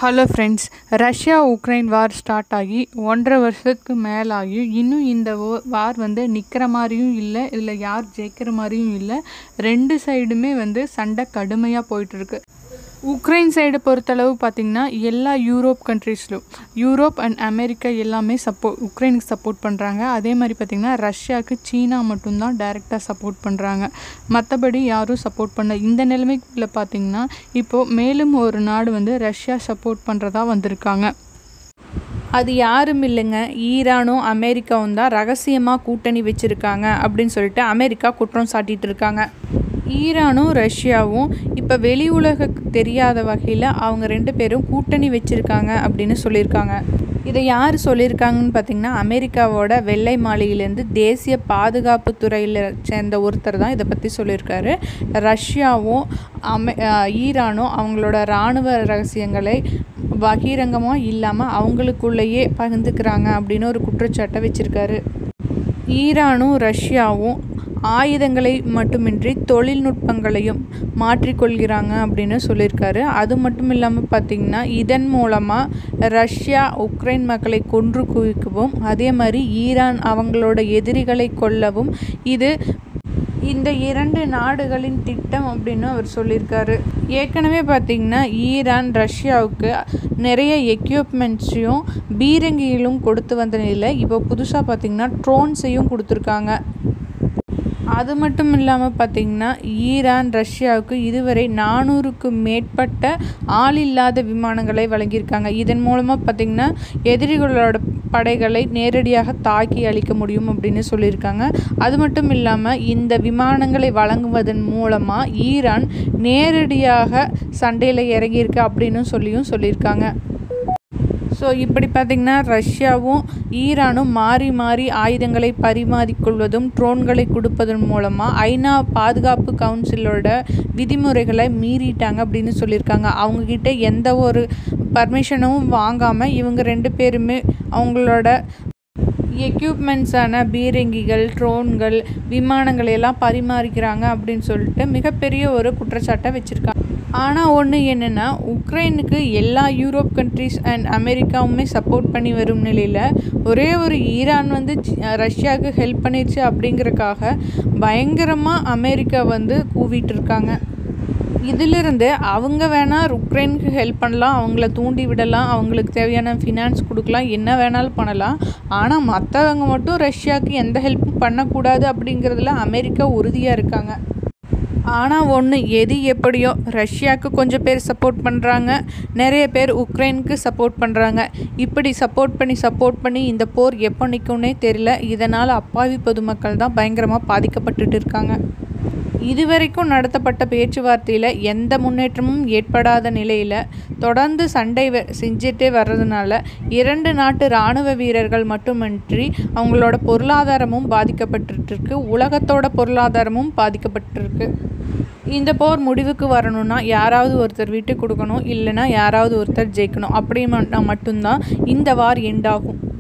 hello friends Russia Ukraine war start ஆகி ஒன்றரை வருஷத்துக்கு மேலாகி இன்னும் இந்த ஓ- வார் வந்து நிற்கிற மாதிரியும் இல்லை இதில் யார் ஜெயிக்கிற மாதிரியும் இல்லை ரெண்டு சைடுமே வந்து சண்டை கடுமையாக போயிட்டுருக்கு உக்ரைன் சைடு பொறுத்தளவு பார்த்திங்கன்னா எல்லா யூரோப் கண்ட்ரீஸ்லும் யூரோப் அண்ட் அமெரிக்கா எல்லாமே சப்போ உக்ரைனுக்கு சப்போர்ட் பண்ணுறாங்க அதே மாதிரி பார்த்திங்கன்னா ரஷ்யாவுக்கு சீனா மட்டும்தான் டைரெக்டாக சப்போர்ட் பண்ணுறாங்க மற்றபடி யாரும் சப்போர்ட் பண்ண இந்த நிலைமைக்குள்ள பார்த்திங்கன்னா இப்போது மேலும் ஒரு நாடு வந்து ரஷ்யா சப்போர்ட் பண்ணுறதா வந்திருக்காங்க அது யாரும் இல்லைங்க ஈரானும் அமெரிக்காவும் தான் ரகசியமாக கூட்டணி வச்சுருக்காங்க அப்படின்னு சொல்லிட்டு அமெரிக்கா குற்றம் சாட்டிட்டு இருக்காங்க ஈரானும் ரஷ்யாவும் இப்போ வெளி உலகுக்கு தெரியாத வகையில் அவங்க ரெண்டு பேரும் கூட்டணி வச்சுருக்காங்க அப்படின்னு சொல்லியிருக்காங்க இதை யார் சொல்லியிருக்காங்கன்னு பார்த்தீங்கன்னா அமெரிக்காவோட வெள்ளை மாளிகையிலேருந்து தேசிய பாதுகாப்பு துறையில் சேர்ந்த ஒருத்தர் தான் இதை பற்றி சொல்லியிருக்காரு ரஷ்யாவும் அமெ அஹ் ஈரானும் அவங்களோட இராணுவ ரகசியங்களை பகிரங்கமாக இல்லாமல் அவங்களுக்குள்ளேயே பகிர்ந்துக்கிறாங்க அப்படின்னு ஒரு குற்றச்சாட்டை வச்சுருக்காரு ஈரானும் ரஷ்யாவும் ஆயுதங்களை மட்டுமின்றி தொழில்நுட்பங்களையும் மாற்றிக்கொள்கிறாங்க அப்படின்னு சொல்லியிருக்காரு அது மட்டும் இல்லாமல் பார்த்திங்கன்னா இதன் மூலமாக ரஷ்யா உக்ரைன் மக்களை கொன்று குவிக்கவும் அதே மாதிரி ஈரான் அவங்களோட எதிரிகளை கொல்லவும் இது இந்த இரண்டு நாடுகளின் திட்டம் அப்படின்னு அவர் சொல்லியிருக்காரு ஏற்கனவே பார்த்தீங்கன்னா ஈரான் ரஷ்யாவுக்கு நிறைய எக்யூப்மெண்ட்ஸையும் பீரங்கிகளும் கொடுத்து வந்த நிலையில் இப்போ புதுசாக பார்த்தீங்கன்னா ட்ரோன்ஸையும் கொடுத்துருக்காங்க அது மட்டும் இல்லாமல் பார்த்தீங்கன்னா ஈரான் ரஷ்யாவுக்கு இதுவரை நானூறுக்கு மேற்பட்ட ஆள் இல்லாத விமானங்களை வழங்கியிருக்காங்க இதன் மூலமாக பார்த்தீங்கன்னா எதிரிகளோட படைகளை நேரடியாக தாக்கி அழிக்க முடியும் அப்படின்னு சொல்லியிருக்காங்க அது மட்டும் இல்லாமல் இந்த விமானங்களை வழங்குவதன் மூலமாக ஈரான் நேரடியாக சண்டையில் இறங்கியிருக்கு அப்படின்னு சொல்லியும் சொல்லியிருக்காங்க ஸோ இப்படி பார்த்திங்கன்னா ரஷ்யாவும் ஈரானும் மாறி மாறி ஆயுதங்களை பரிமாறிக்கொள்வதும் ட்ரோன்களை கொடுப்பதன் மூலமாக ஐநா பாதுகாப்பு கவுன்சிலோட விதிமுறைகளை மீறிட்டாங்க அப்படின்னு சொல்லியிருக்காங்க அவங்கக்கிட்ட எந்த ஒரு பர்மிஷனும் வாங்காமல் இவங்க ரெண்டு பேருமே அவங்களோட எக்யூப்மெண்ட்ஸான பீரங்கிகள் ட்ரோன்கள் விமானங்களை எல்லாம் பரிமாறிக்கிறாங்க அப்படின்னு சொல்லிட்டு மிகப்பெரிய ஒரு குற்றச்சாட்டை வச்சுருக்காங்க ஆனால் ஒன்று என்னென்னா உக்ரைனுக்கு எல்லா யூரோப் கண்ட்ரீஸ் அண்ட் அமெரிக்காவுமே சப்போர்ட் பண்ணி வரும் நிலையில் ஒரே ஒரு ஈரான் வந்து சி- ரஷ்யாவுக்கு ஹெல்ப் பண்ணிருச்சு அப்படிங்கறக்காக பயங்கரமாக அமெரிக்கா வந்து கூவிட்டு இருக்காங்க இதிலிருந்து அவங்க வேணால் உக்ரைனுக்கு ஹெல்ப் பண்ணலாம் அவங்கள தூண்டி விடலாம் அவங்களுக்கு தேவையான ஃபினான்ஸ் கொடுக்கலாம் என்ன வேணாலும் பண்ணலாம் ஆனால் மற்றவங்க மட்டும் ரஷ்யாவுக்கு எந்த ஹெல்ப்பும் பண்ணக்கூடாது அப்படிங்கிறதுல அமெரிக்கா உறுதியாக இருக்காங்க ஆனால் ஒன்று எது எப்படியோ ரஷ்யாவுக்கு கொஞ்சம் பேர் சப்போர்ட் பண்ணுறாங்க நிறைய பேர் உக்ரைனுக்கு சப்போர்ட் பண்ணுறாங்க இப்படி சப்போர்ட் பண்ணி சப்போர்ட் பண்ணி இந்த போர் எப்போ நிற்கும்னே தெரியல இதனால் அப்பாவி பொதுமக்கள் தான் பயங்கரமாக பாதிக்கப்பட்டுட்டு இருக்காங்க இதுவரைக்கும் நடத்தப்பட்ட பேச்சுவார்த்தையில் எந்த முன்னேற்றமும் ஏற்படாத நிலையில் தொடர்ந்து சண்டை வ- செஞ்சுட்டே வர்றதுனால இரண்டு நாட்டு இராணுவ வீரர்கள் மட்டுமின்றி அவங்களோட பொருளாதாரமும் பாதிக்கப்பட்டுட்டு இருக்கு உலகத்தோட பொருளாதாரமும் பாதிக்கப்பட்டிருக்கு இந்த போர் முடிவுக்கு வரணும்னா யாராவது ஒருத்தர் விட்டு கொடுக்கணும் இல்லைன்னா யாராவது ஒருத்தர் ஜெயிக்கணும் அப்படி மட்டும்தான் இந்த வார் எண்ட் ஆகும்